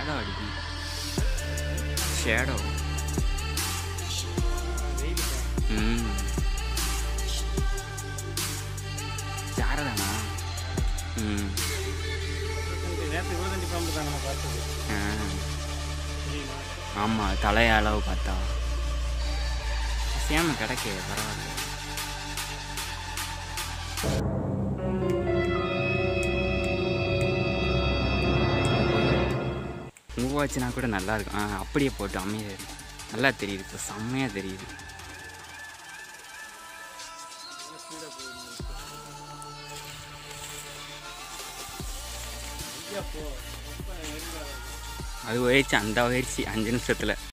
Shadow அடிக்கும் shadow ம் சாரதானா ம் நேற்று கூட கண்டிப்பாக பாம்பு தான் நம்ம பார்த்தது ஆ தெரியுமா ஆமாம் தலை அளவு பார்த்தா சேம கிடைக்க பரவாயில்ல மூவாச்சுனா கூட நல்லா இருக்கும் ஆ அப்படியே போட்டு அமைதியாக இருக்கும் நல்லா தெரியுது இப்போ செம்மையாக தெரியுது ஐயா போ ரொம்ப நெருங்காத. அது போயிடுச்சு அந்த போயிடுச்சு அஞ்சு நிமிஷத்தில்